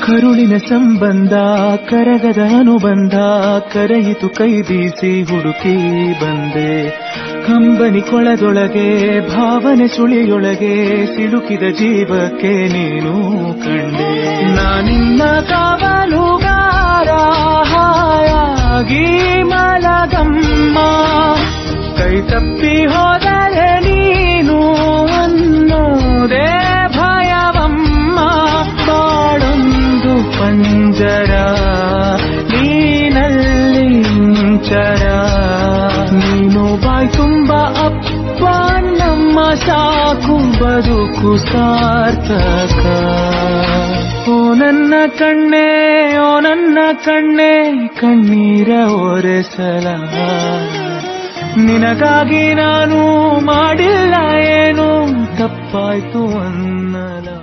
ಕರುಳಿನ ಸಂಬಂಧ ಕರಗದ ಅನುಬಂಧ ಕರೆಯಿತು ಕೈ ಬೀಸಿ ಹುಡುಕಿ ಬಂದೆ ಕಂಬನಿ ಕೊಳದೊಳಗೆ ಭಾವನೆ ಸುಳಿಯೊಳಗೆ ಸಿಲುಕಿದ ಜೀವಕ್ಕೆ ನೀನು ಕಂಡೆ ನಾನಿನ್ನ ಕಾವಲುಗಾರ ಹಾಯಾಗಿ ಮಲಗಮ್ಮ ಕೈ ತಪ್ಪಿ ಹೋದರೆ ನೀನು ಅನ್ನೋದೇ ಭಯವಮ್ಮ ಬಾಳೊಂದು ಪಂಜರ ನೀನಲ್ಲಿ ಚರ ನೀನು ಬಾಯ್ ತುಂಬ ಅಪ್ಪ ನಮ್ಮ ಸಾಕು ಬದುಕು ಸಾರ್ಥಕ ಓ ನನ್ನ ಕಣ್ಣೆ ಓ ನನ್ನ ಕಣ್ಣೆ ಕಣ್ಣೀರ ಒರೆಸಲ ನಿನಗಾಗಿ ನಾನು ಮಾಡಿಲ್ಲ ಏನು ತಪ್ಪಾಯ್ತು ಅನ್ನಲ